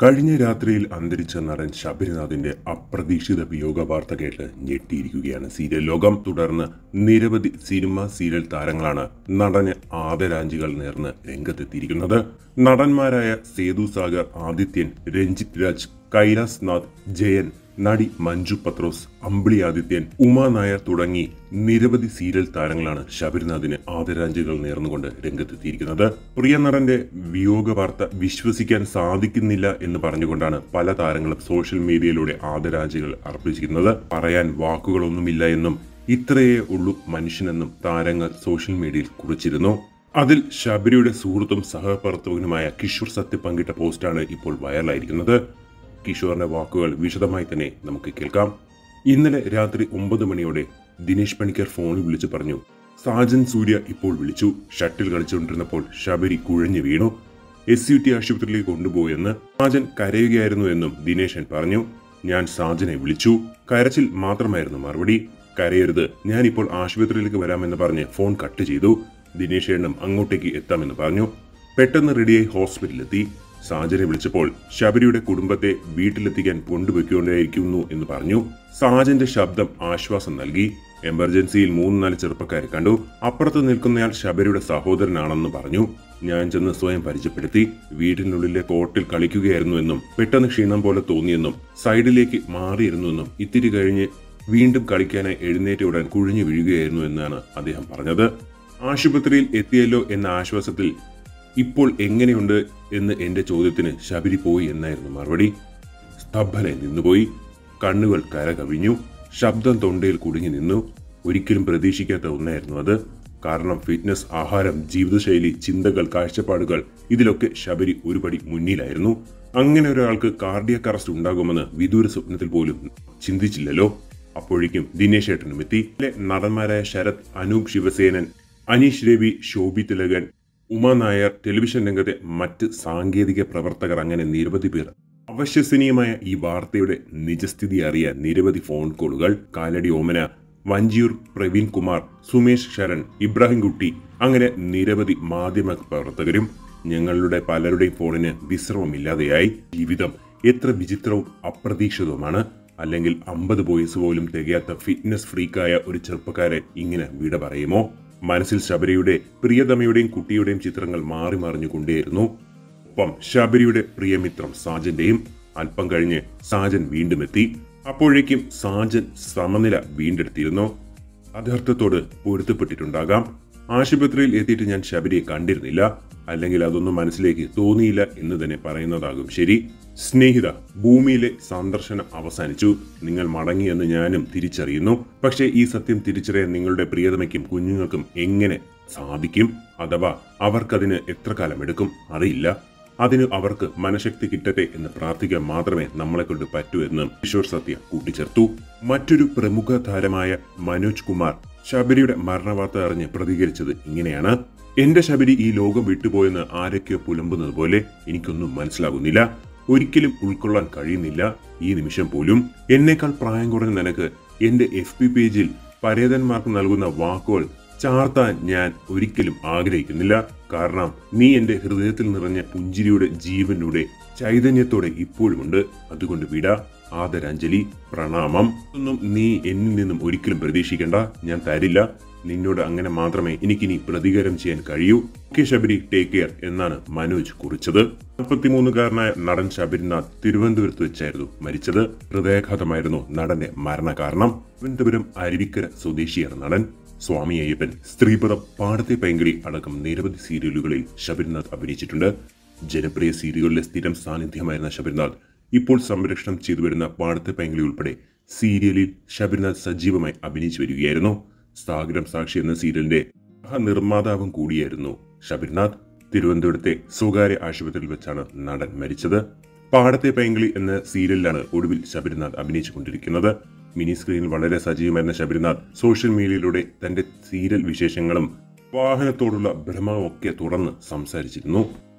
കഴിഞ്ഞ രാത്രിയിൽ അന്തരിച്ച നടൻ ശബരിനാഥിന്റെ അപ്രതീക്ഷിത വിയോഗ വാർത്ത കേട്ട് ഞെട്ടിയിരിക്കുകയാണ് സീരിയൽ ലോകം തുടർന്ന് നിരവധി സിനിമ സീരിയൽ താരങ്ങളാണ് നടന് ആദരാഞ്ജലികൾ നേർന്ന് രംഗത്തെത്തിയിരിക്കുന്നത് നടന്മാരായ സേതു സാഗർ ആദിത്യൻ രഞ്ജിത് രാജ് കൈലാസ് നാഥ് ജയൻ നടി മഞ്ജു പത്രോസ് അമ്പിളി ആദിത്യൻ ഉമാ നായർ തുടങ്ങി നിരവധി സീരിയൽ താരങ്ങളാണ് ശബരിനാഥിന് ആദരാഞ്ജലികൾ നേർന്നുകൊണ്ട് രംഗത്തെത്തിയിരിക്കുന്നത് പ്രിയ നടന്റെ വിയോഗ വാർത്ത വിശ്വസിക്കാൻ സാധിക്കുന്നില്ല എന്ന് പറഞ്ഞുകൊണ്ടാണ് പല താരങ്ങളും സോഷ്യൽ മീഡിയയിലൂടെ ആദരാഞ്ജലികൾ അർപ്പിച്ചിരിക്കുന്നത് പറയാൻ വാക്കുകളൊന്നുമില്ല എന്നും ഇത്രയേ ഉള്ളൂ മനുഷ്യനെന്നും താരങ്ങൾ സോഷ്യൽ മീഡിയയിൽ കുറിച്ചിരുന്നു അതിൽ ശബരിയുടെ സുഹൃത്തും സഹപ്രവർത്തകനുമായ കിഷോർ സത്യ പങ്കിട്ട പോസ്റ്റാണ് ഇപ്പോൾ വൈറലായിരിക്കുന്നത് കിഷോറിന്റെ വാക്കുകൾ വിശദമായി തന്നെ നമുക്ക് കേൾക്കാം ഇന്നലെ രാത്രി ഒമ്പത് മണിയോടെ ദിനേശ് പണിക്കർ ഫോണിൽ വിളിച്ചു പറഞ്ഞു സാജൻ സൂര്യ ഇപ്പോൾ വിളിച്ചു ഷട്ടിൽ കളിച്ചുകൊണ്ടിരുന്നപ്പോൾ ശബരി കുഴഞ്ഞു വീണു എസ് യു ടി ആശുപത്രിയിലേക്ക് കൊണ്ടുപോയെന്ന് സാജൻ കരയുകയായിരുന്നു എന്നും ദിനേശൻ പറഞ്ഞു ഞാൻ സാജനെ വിളിച്ചു കരച്ചിൽ മാത്രമായിരുന്നു മറുപടി കരയരുത് ഞാനിപ്പോൾ ആശുപത്രിയിലേക്ക് വരാമെന്ന് പറഞ്ഞ് ഫോൺ കട്ട് ചെയ്തു ദിനേശ് എണ്ണം അങ്ങോട്ടേക്ക് എത്താമെന്ന് പറഞ്ഞു പെട്ടെന്ന് റെഡിയായി ഹോസ്പിറ്റലിലെത്തി സാജനെ വിളിച്ചപ്പോൾ ശബരിയുടെ കുടുംബത്തെ വീട്ടിലെത്തിക്കാൻ കൊണ്ടുപോയിക്കൊണ്ടേയിരിക്കുന്നു എന്ന് പറഞ്ഞു സാജന്റെ ശബ്ദം ആശ്വാസം നൽകി എമർജൻസിയിൽ മൂന്ന് നാല് ചെറുപ്പക്കാരെ കണ്ടു അപ്പുറത്ത് നിൽക്കുന്നയാൾ ശബരിയുടെ സഹോദരനാണെന്ന് പറഞ്ഞു ഞാൻ ചെന്ന് സ്വയം പരിചയപ്പെടുത്തി വീടിനുള്ളിലെ കോർട്ടിൽ കളിക്കുകയായിരുന്നു എന്നും പെട്ടെന്ന് ക്ഷീണം പോലെ തോന്നിയെന്നും സൈഡിലേക്ക് മാറിയിരുന്നുവെന്നും ഇത്തിരി കഴിഞ്ഞ് വീണ്ടും കളിക്കാനായി എഴുന്നേറ്റ ഉടൻ കുഴിഞ്ഞു വീഴുകയായിരുന്നു എന്നാണ് അദ്ദേഹം പറഞ്ഞത് ആശുപത്രിയിൽ എത്തിയല്ലോ എന്ന ആശ്വാസത്തിൽ ഇപ്പോൾ എങ്ങനെയുണ്ട് എന്ന് എന്റെ ചോദ്യത്തിന് ശബരി പോയി എന്നായിരുന്നു മറുപടി സ്തബ്ധനെ നിന്നുപോയി കണ്ണുകൾ കര കവിഞ്ഞു ശബ്ദം തൊണ്ടയിൽ കുടുങ്ങി നിന്നു ഒരിക്കലും പ്രതീക്ഷിക്കാത്ത ഒന്നായിരുന്നു അത് കാരണം ഫിറ്റ്നസ് ആഹാരം ജീവിതശൈലി ചിന്തകൾ കാഴ്ചപ്പാടുകൾ ഇതിലൊക്കെ ശബരി ഒരുപടി മുന്നിലായിരുന്നു അങ്ങനെ ഒരാൾക്ക് കാർഡിയക് അറസ്റ്റ് ഉണ്ടാകുമെന്ന് വിദൂര സ്വപ്നത്തിൽ പോലും ചിന്തിച്ചില്ലല്ലോ അപ്പോഴേക്കും ദിനേശ് ഏട്ടനും എത്തി നടന്മാരായ ശരത് അനൂപ് ശിവസേനൻ അനീഷ് രവി ശോഭി തിലകൻ ഉമാ നായർ ടെലിവിഷൻ രംഗത്തെ മറ്റ് സാങ്കേതിക പ്രവർത്തകർ അങ്ങനെ നിരവധി പേർ അവശ്വസനീയമായ ഈ വാർത്തയുടെ നിജസ്ഥിതി അറിയാൻ നിരവധി ഫോൺ കോളുകൾ കാലടി ഓമന വഞ്ചിയൂർ പ്രവീൺ കുമാർ സുമേഷ് ശരൺ ഇബ്രാഹിം കുട്ടി അങ്ങനെ നിരവധി മാധ്യമ പ്രവർത്തകരും ഞങ്ങളുടെ പലരുടെയും ഫോണിന് വിശ്രമമില്ലാതെയായി ജീവിതം എത്ര വിചിത്രവും അപ്രതീക്ഷിതവുമാണ് അല്ലെങ്കിൽ അമ്പത് വയസ്സ് പോലും തികയാത്ത ഫിറ്റ്നസ് ഫ്രീക്കായ ഒരു ചെറുപ്പക്കാരെ ഇങ്ങനെ വിട പറയുമോ മനസ്സിൽ ശബരിയുടെ പ്രിയതമയുടെയും കുട്ടിയുടെയും ചിത്രങ്ങൾ മാറി മറിഞ്ഞുകൊണ്ടേയിരുന്നു ഒപ്പം ശബരിയുടെ പ്രിയമിത്രം സാജന്റെയും അല്പം കഴിഞ്ഞ് സാജൻ വീണ്ടും എത്തി അപ്പോഴേക്കും സാജൻ സമനില വീണ്ടെടുത്തിരുന്നു അധർത്ഥത്തോട് പൊരുത്തപ്പെട്ടിട്ടുണ്ടാകാം ആശുപത്രിയിൽ എത്തിയിട്ട് ഞാൻ ശബരിയെ കണ്ടിരുന്നില്ല അല്ലെങ്കിൽ അതൊന്നും മനസ്സിലേക്ക് തോന്നിയില്ല എന്ന് തന്നെ പറയുന്നതാകും ശരി സ്നേഹിത ഭൂമിയിലെ സന്ദർശനം അവസാനിച്ചു നിങ്ങൾ മടങ്ങിയെന്ന് ഞാനും തിരിച്ചറിയുന്നു പക്ഷേ ഈ സത്യം തിരിച്ചറിയാൻ നിങ്ങളുടെ പ്രിയതമയ്ക്കും കുഞ്ഞുങ്ങൾക്കും എങ്ങനെ സാധിക്കും അഥവാ അവർക്കതിന് എത്ര കാലം എടുക്കും അറിയില്ല അതിന് അവർക്ക് മനഃശക്തി കിട്ടട്ടെ എന്ന് പ്രാർത്ഥിക്കാൻ മാത്രമേ നമ്മളെ കൊണ്ട് പറ്റൂ എന്ന് കിഷോർ സത്യ കൂട്ടിച്ചേർത്തു മറ്റൊരു പ്രമുഖ താരമായ മനോജ് കുമാർ ശബരിയുടെ മരണവാർത്ത അറിഞ്ഞ് പ്രതികരിച്ചത് ഇങ്ങനെയാണ് എന്റെ ശബരി ഈ ലോകം വിട്ടുപോയെന്ന് ആരൊക്കെയോ പുലമ്പുന്നത് പോലെ എനിക്കൊന്നും മനസ്സിലാകുന്നില്ല ഒരിക്കലും ഉൾക്കൊള്ളാൻ കഴിയുന്നില്ല ഈ നിമിഷം പോലും എന്നേക്കാൾ പ്രായം കുറഞ്ഞ നിനക്ക് എന്റെ എഫ് പി പേജിൽ പരേതന്മാർക്ക് നൽകുന്ന വാക്കുകൾ ചാർത്താൻ ഞാൻ ഒരിക്കലും ആഗ്രഹിക്കുന്നില്ല കാരണം നീ എന്റെ ഹൃദയത്തിൽ നിറഞ്ഞ പുഞ്ചിരിയുടെ ജീവനോടെ ചൈതന്യത്തോടെ ഇപ്പോഴുമുണ്ട് അതുകൊണ്ട് വിട ആദരാഞ്ജലി പ്രണാമം ഒന്നും നീ എന്നിൽ നിന്നും ഒരിക്കലും പ്രതീക്ഷിക്കേണ്ട ഞാൻ തരില്ല നിന്നോട് അങ്ങനെ മാത്രമേ എനിക്കിനി പ്രതികാരം ചെയ്യാൻ കഴിയൂ കെ ശബരി ടേക്ക് കെയർ എന്നാണ് മനോജ് കുറിച്ചത് നാൽപ്പത്തിമൂന്നുകാരനായ നടൻ ശബരിനാഥ് തിരുവനന്തപുരത്ത് വെച്ചായിരുന്നു മരിച്ചത് ഹൃദയാഘാതമായിരുന്നു നടന്റെ മരണകാരണം തിരുവനന്തപുരം അരുവിക്കര സ്വദേശിയാണ് നടൻ സ്വാമി അയ്യപ്പൻ സ്ത്രീപദം പാടത്തെ പൈങ്കിളി അടക്കം നിരവധി സീരിയലുകളിൽ ശബരിനാഥ് അഭിനയിച്ചിട്ടുണ്ട് ജനപ്രിയ സീരിയലുകളിലെ സ്ഥിരം സാന്നിധ്യമായിരുന്ന ശബരിനാഥ് ഇപ്പോൾ സംരക്ഷണം ചെയ്തു വരുന്ന പാടത്തെ പൈങ്കിളി ഉൾപ്പെടെ സീരിയലിൽ ശബരിനാഥ് സജീവമായി അഭിനയിച്ചു വരികയായിരുന്നു സാഗരം സാക്ഷി എന്ന സീരിയലിന്റെ നിർമ്മാതാവും കൂടിയായിരുന്നു ശബരിനാഥ് തിരുവനന്തപുരത്തെ സ്വകാര്യ ആശുപത്രിയിൽ വെച്ചാണ് നടൻ മരിച്ചത് പാടത്തെ പൈങ്കിളി എന്ന സീരിയലിലാണ് ഒടുവിൽ ശബരിനാഥ് അഭിനയിച്ചുകൊണ്ടിരിക്കുന്നത് മിനി സ്ക്രീനിൽ വളരെ സജീവമായിരുന്ന ശബരിനാഥ് സോഷ്യൽ മീഡിയയിലൂടെ തന്റെ സീരിയൽ വിശേഷങ്ങളും വാഹനത്തോടുള്ള ഭ്രമവും ഒക്കെ തുറന്ന് സംസാരിച്ചിരുന്നു